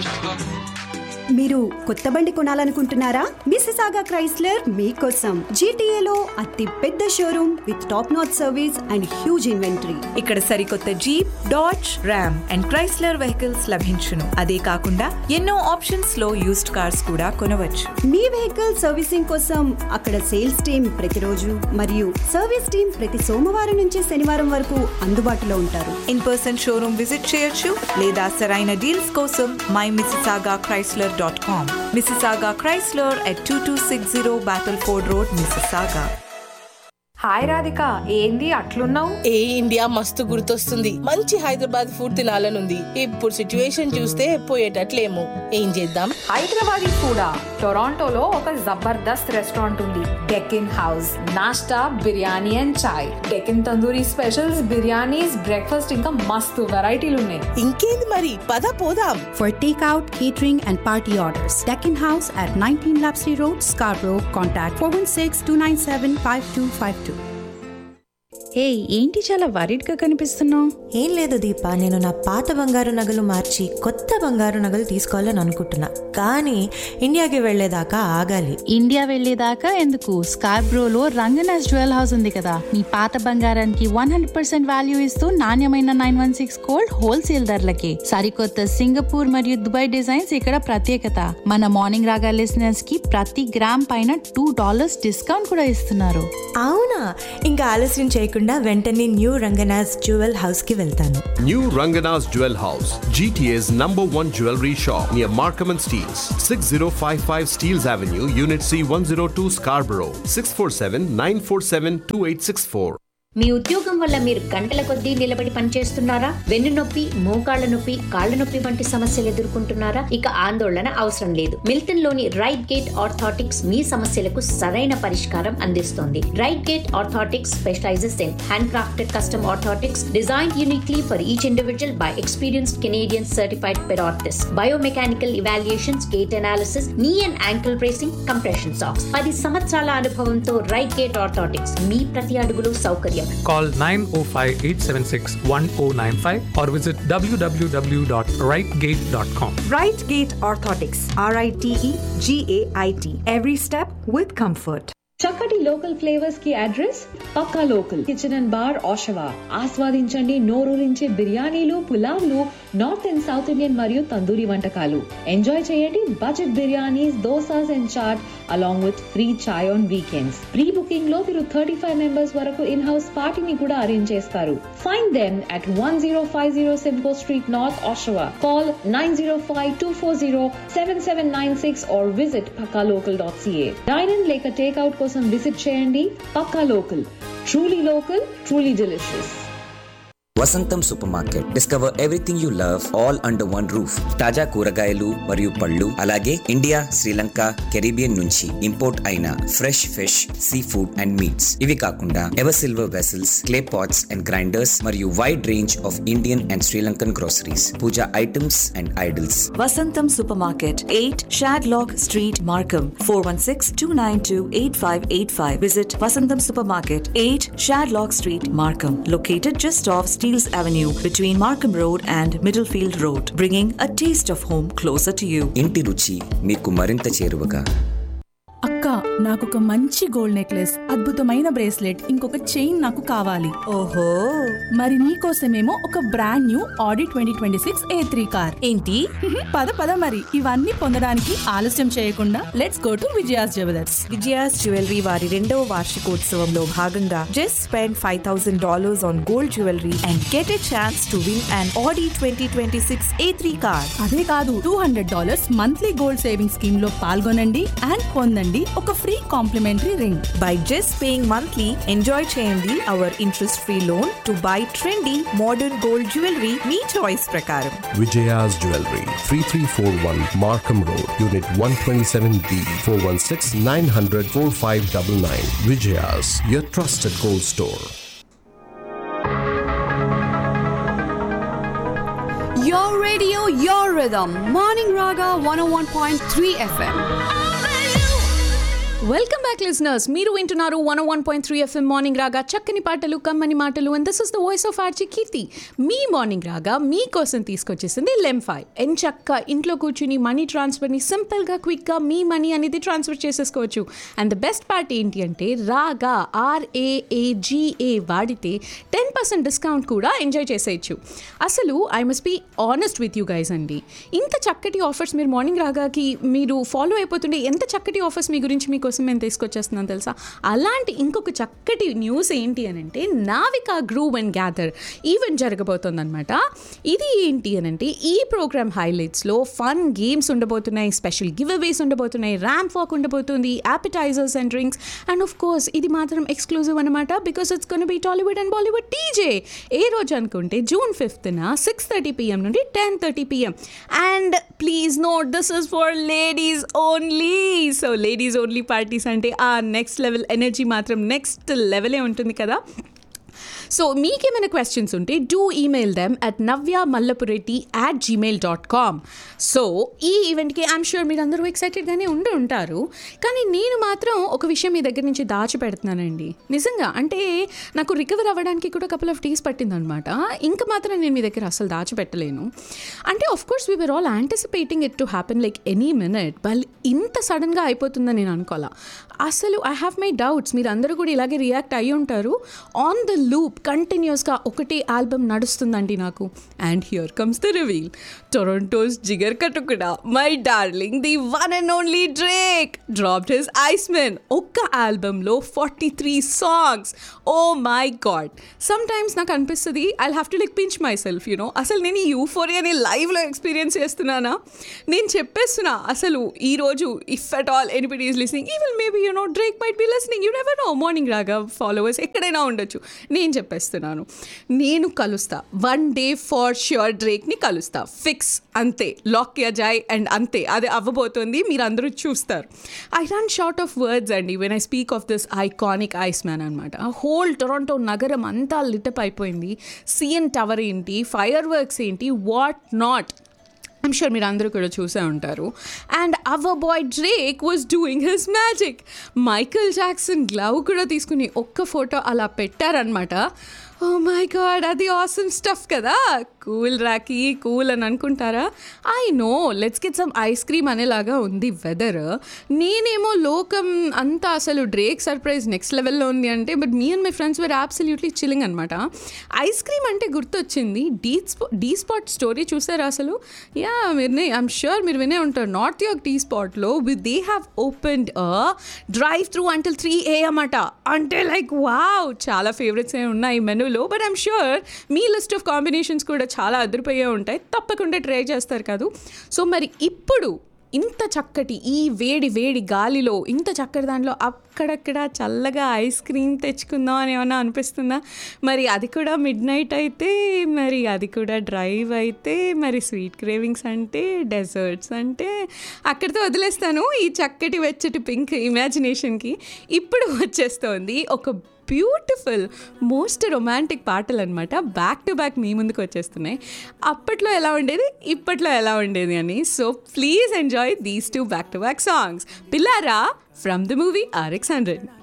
మీరు కొత్త బండి కొనాలనుకుంటున్నారా మిసిసాగా క్రైస్లర్ మీకోసం జీటీఏలో అతి పెద్ద showroom with top notch service and huge inventory ఇక్కడ సరికొత్త Jeep Dodge Ram and Chrysler vehicles లభించును అదే కాకుండా ఎన్నో ఆప్షన్స్ లో యూస్డ్ కార్స్ కూడా కొనవచ్చు మీ వెహికల్ సర్వీసింగ్ కోసం అక్కడ సేల్స్ టీం ప్రతిరోజు మరియు సర్వీస్ టీం ప్రతి సోమవారం నుంచి శనివారం వరకు అందుబాటులో ఉంటారు ఇన్ పర్సన్ షోరూమ్ విజిట్ చేయొచ్చు లేదా సరైన డీల్స్ కోసం my Mississauga Chrysler dot com Mississauga Chrysler at two two six zero Battleford road Mississauga hi Radhika ఏంది అట్లున్నావు ఏ ఇండియా మస్తు గుర్తొస్తుంది మంచి హైదరాబాద్ ఫుడ్ తినాలనుంది ఇప్పుడు సిచ్యువేషన్ చూస్తే పోయేటట్లేము ఏం చేద్దాం హైదరాబాదీ ఫుడా టొరాంటోలో ఒక జబర్దస్త్ రెస్టారెంట్ ఉంది డెకిన్ హౌస్ నాస్టా biryani and chai Deccan tandoori specials biryanis breakfast ఇంకా మస్తు వెరైటీలు ఉన్నాయి ఇంకేంది మరి పద పోదాం For takeout, catering, and party orders, Deccan House at 19 Lapsley Road, Scarborough. Contact 416 297 5252. హే ఏంటి చాలా వరీడ్ గా కనిపిస్తున్నావు ఏం లేదు దీప నేను నా పాత బంగారు నగలు మార్చి కొత్త బంగారు నగలు తీసుకోవాలని అనుకుంటున్నా కానీ ఇండియాకి వెళ్ళేదాకా ఆగాలి ఇండియా వెళ్ళేదాకా ఎందుకు స్కార్బ్రోలో రంగనాథ్ జ్యువెల్ హౌస్ ఉంది కదా మీ పాత బంగారానికి వన్ హండ్రెడ్ పర్సెంట్ వాల్యూ ఇస్తూ నాణ్యమైన nine one six gold wholesale ధరలకి సరికొత్త సింగపూర్ మరియు దుబాయ్ డిజైన్స్ ఇక్కడ ప్రత్యేకత మన మార్నింగ్ రాగా లిసనర్స్ కి ప్రతి గ్రామ్ పైన టూ డాలర్స్ డిస్కౌంట్ కూడా ఇస్తున్నారు అవునా ఇంకా ఆలస్యం చేయకుండా వెంటనే న్యూ రంగనాథ్ జ్యువెల్ హౌస్ కి వెళ్తాను New Rangana's Jewel House, GTA's number one jewelry shop near Markham and Steels, 6055 Steels Avenue, Unit C 102 Scarborough, 647 947 2864. మీ ఉద్యోగం వల్ల మీరు గంటల కొద్దీ నిలబడి పనిచేస్తున్నారా వెన్ను నొప్పి మోకాళ్ల నొప్పి కాళ్ల నొప్పి వంటి సమస్యలు ఎదుర్కొంటున్నారా ఇక ఆందోళన అవసరం లేదు మిల్టన్ లోని రైట్ గేట్ ఆర్థాటిక్స్ మీ సమస్యలకు సరైన పరిష్కారం అందిస్తోంది Right Gait orthotics specialises in hand crafted custom orthotics design uniquely for each individual by experienced Canadian certified pedorthist biomechanical evaluations gait analysis knee and ankle bracing compression socks పది సంవత్సరాల అనుభవంతో right Gait orthotics మీ ప్రతి అడుగులు సౌకర్యం Call 905 876 1095 or visit www.rightgate.com. Right Gate Orthotics, R I T E G A I T. Every step with comfort. చక్కటి local flavours కి address Pakka Local Kitchen and Bar Oshawa ఆస్వాదించండి నోరూరించే బిర్యానీలు పులావ్లు నార్త్ అండ్ సౌత్ ఇండియన్ మరియు తందూరి వంటకాలు enjoy చేయండి budget biryanis dosas and chaat along with free chai on weekends pre booking లో మీరు థర్టీ ఫైవ్ మెంబర్స్ వరకు ఇన్ హౌస్ పార్టీని కూడా అరేంజ్ చేస్తారు find them at one zero five zero Simcoe street north Oshawa call nine zero five two four zero seven seven nine six or visit Pakka Local dot CA dine in లేక takeout కోసం visit చేయండి Pakka Local truly local truly delicious Vasantam supermarket discover everything you love all under one roof తాజా కూరగాయలు మరియు పళ్ళు అలాగే India Sri Lanka Caribbean నుంచి import అయిన fresh fish seafood and meats ఇవి కాకుండా ever silver vessels clay pots and grinders మరియు wide range of Indian and Sri Lankan groceries puja items and idols Vasantam Supermarket, 8 Shadlock Street, Markham, 416-292-8585. Visit Vasantam Supermarket, 8 Shadlock Street, Markham, located just off Steeles Avenue between Markham Road and Middlefield Road, bringing a taste of home closer to you. ఇంటి రుచి మీకు మరింత చేరువగా అక్క నాకు ఒక మంచి gold necklace అద్భుతమైన bracelet ఇంకొక చైన్ నాకు కావాలి ఓహో మరి నీకోసమేమో ఒక brand new Audi twenty twenty six A three car ఏంటి పద పద మరి ఇవన్నీ పొందడానికి ఆలస్యం చేయకుండా let's go to Vijaya's jewellers Vijaya's jewellery వారి రెండవ వార్షికోత్సవంలో భాగంగా just spend five thousand dollars on gold jewellery and get a chance to win and Audi twenty twenty six A three car అదే కాదు two hundred dollars monthly gold saving scheme లో పాల్గొనండి and పొందండి ఒక free complimentary ring by just paying monthly enjoy చేయండి our interest free loan to buy trendy modern gold jewellery మీ choice ప్రకారం Vijaya's Jewelry, 3341 Markham Road, Unit 127B, 416 900 4599. Vijaya's, your trusted gold store. Your radio, your rhythm. Morning Raga 101.3 FM. Welcome back listeners మీరు వింటున్నారు one one point three FM morning Raga చక్కని పాటలు కమ్మని మాటలు and this is the voice of RJ Keerthi మీ morning Raga మీకోసం తీసుకొచ్చేసింది లెంఫై ఎన్ చక్క ఇంట్లో కూర్చుని మనీ ట్రాన్స్ఫర్ని సింపుల్గా క్విక్గా మీ మనీ అనేది ట్రాన్స్ఫర్ చేసేసుకోవచ్చు అండ్ ద బెస్ట్ పార్ట్ ఏంటి అంటే రాగా ఆర్ఏఏజిఏ వాడితే టెన్ పర్సెంట్ డిస్కౌంట్ కూడా ఎంజాయ్ చేసేయచ్చు అసలు I must be honest with you guys అండి ఇంత చక్కటి ఆఫర్స్ మీరు మార్నింగ్ రాగాకి మీరు ఫాలో అయిపోతుంటే ఎంత చక్కటి ఆఫర్స్ మీ గురించి మీకోసం మేము తీసుకొచ్చేస్తున్నాం తెలుసా అలాంటి ఇంకొక చక్కటి న్యూస్ ఏంటి అని అంటే Navika groove and gather event జరగబోతోందనమాట ఇది ఏంటి అని అంటే ఈ ప్రోగ్రామ్ హైలైట్స్లో ఫన్ గేమ్స్ ఉండబోతున్నాయి స్పెషల్ గివ్ అవేస్ ఉండబోతున్నాయి ర్యాంప్ వాక్ ఉండబోతుంది appetisers and drinks and of course ఇది మాత్రం ఎక్స్క్లూజివ్ అనమాట because it's gonna be Tollywood and Bollywood DJ ఏ రోజు అనుకుంటే జూన్ ఫిఫ్త్న సిక్స్ థర్టీ పిఎం నుండి ten thirty PM and please note this is for ladies only so ladies only parties అంటే ఆ నెక్స్ట్ లెవెల్ ఎనర్జీ మాత్రం నెక్స్ట్ లెవెలే ఉంటుంది కదా సో మీకేమైనా క్వశ్చన్స్ ఉంటే do email them at Navya Mallapureddy at Gmail dot com so ఈ ఈవెంట్కి ఐఎమ్ షూర్ మీరు అందరూ ఎక్సైటెడ్గానే ఉండి ఉంటారు కానీ నేను మాత్రం ఒక విషయం మీ దగ్గర నుంచి దాచిపెడుతున్నానండి నిజంగా అంటే నాకు రికవర్ అవ్వడానికి కూడా కపుల్ ఆఫ్ డేస్ పట్టిందనమాట ఇంకా మాత్రం నేను మీ దగ్గర అసలు దాచిపెట్టలేను అంటే of course we were all anticipating it to happen like any minute but ఇంత సడన్గా అయిపోతుందని నేను అనుకోవాలా అసలు ఐ హ్యావ్ మై డౌట్స్ మీరు అందరూ కూడా ఇలాగే రియాక్ట్ అయ్యి ఉంటారు ఆన్ ద లూప్ కంటిన్యూస్గా ఒకటే ఆల్బమ్ నడుస్తుందండి నాకు and here comes the reveal Toronto's జిగర్ కటుకుడా my darling the one and only Drake dropped his Iceman ఒక్క ఆల్బంలో forty three songs oh my God sometimes నాకు అనిపిస్తుంది I have to like pinch myself you know అసలు నేను ఈ యూఫోరియాని లైవ్లో ఎక్స్పీరియన్స్ చేస్తున్నానా నేను చెప్పేస్తున్నా అసలు ఈరోజు if at all anybody is listening ఈ will maybe you know Drake might be listening you never know morning Raga followers ఎక్కడైనా ఉండొచ్చు నేను చెప్పేస్తున్నాను నేను కలుస్తా వన్ డే ఫార్ ష్యూర్ డ్రేక్ని కలుస్తా ఫిక్స్ అంతే లాక్ యా జాయ్ అండ్ అంతే అది అవ్వబోతుంది మీరు అందరూ చూస్తారు I run short of words అండి when I speak of this iconic Iceman అనమాట హోల్ టొరంటో నగరం అంతా లిటప్ అయిపోయింది సిఎన్ టవర్ ఏంటి ఫైర్ వర్క్స్ ఏంటి వాట్ నాట్ ఐమ్ షూర్ మీరు అందరూ కూడా చూసే ఉంటారు and our boy Drake was doing his magic Michael Jackson glove కూడా తీసుకుని ఒక్క ఫోటో అలా పెట్టారనమాట ఓ మై గాడ్ అది ఆసమ్ స్టఫ్ కదా కూల్ రాకి కూల్ అని అనుకుంటారా I know let's get some ice cream అనేలాగా ఉంది వెదర్ నేనేమో లోకం అంతా అసలు డ్రేక్ సర్ప్రైజ్ నెక్స్ట్ లెవెల్లో ఉంది అంటే but me and my friends were absolutely chilling అనమాట ఐస్ క్రీమ్ అంటే గుర్తొచ్చింది డీ స్పా డీ స్పాట్ స్టోరీ చూసారా అసలు యా మీరు ఐఎమ్ షూర్ మీరు వినే ఉంటారు నార్త్ యార్క్ టీ స్పాట్లో with they have opened drive through until three AM అట అంటే లైక్ వావ్ చాలా ఫేవరెట్స్ ఏ ఉన్నాయి మెనూలో బట్ ఐమ్ షూర్ మీ లిస్ట్ ఆఫ్ కాంబినేషన్స్ కూడా చాలా అదిరిపోయే ఉంటాయి తప్పకుండా ట్రై చేస్తారు కాదు సో మరి ఇప్పుడు ఇంత చక్కటి ఈ వేడి వేడి గాలిలో ఇంత చక్కటి దాంట్లో అక్కడక్కడ చల్లగా ఐస్ క్రీమ్ తెచ్చుకుందాం అని ఏమన్నా అనిపిస్తుందా మరి అది కూడా మిడ్ నైట్ అయితే మరి అది కూడా డ్రైవ్ అయితే మరి స్వీట్ క్రేవింగ్స్ అంటే డెజర్ట్స్ అంటే అక్కడితో వదిలేస్తాను ఈ చక్కటి వెచ్చటి పింక్ ఇమాజినేషన్కి ఇప్పుడు వచ్చేస్తోంది ఒక బ్యూటిఫుల్ మోస్ట్ రొమాంటిక్ పాటలు అనమాట బ్యాక్ టు బ్యాక్ మీ ముందుకు వచ్చేస్తున్నాయి అప్పట్లో ఎలా ఉండేది ఇప్పట్లో ఎలా ఉండేది అని so please enjoy these two back to back songs Pilla Raa from the movie RX hundred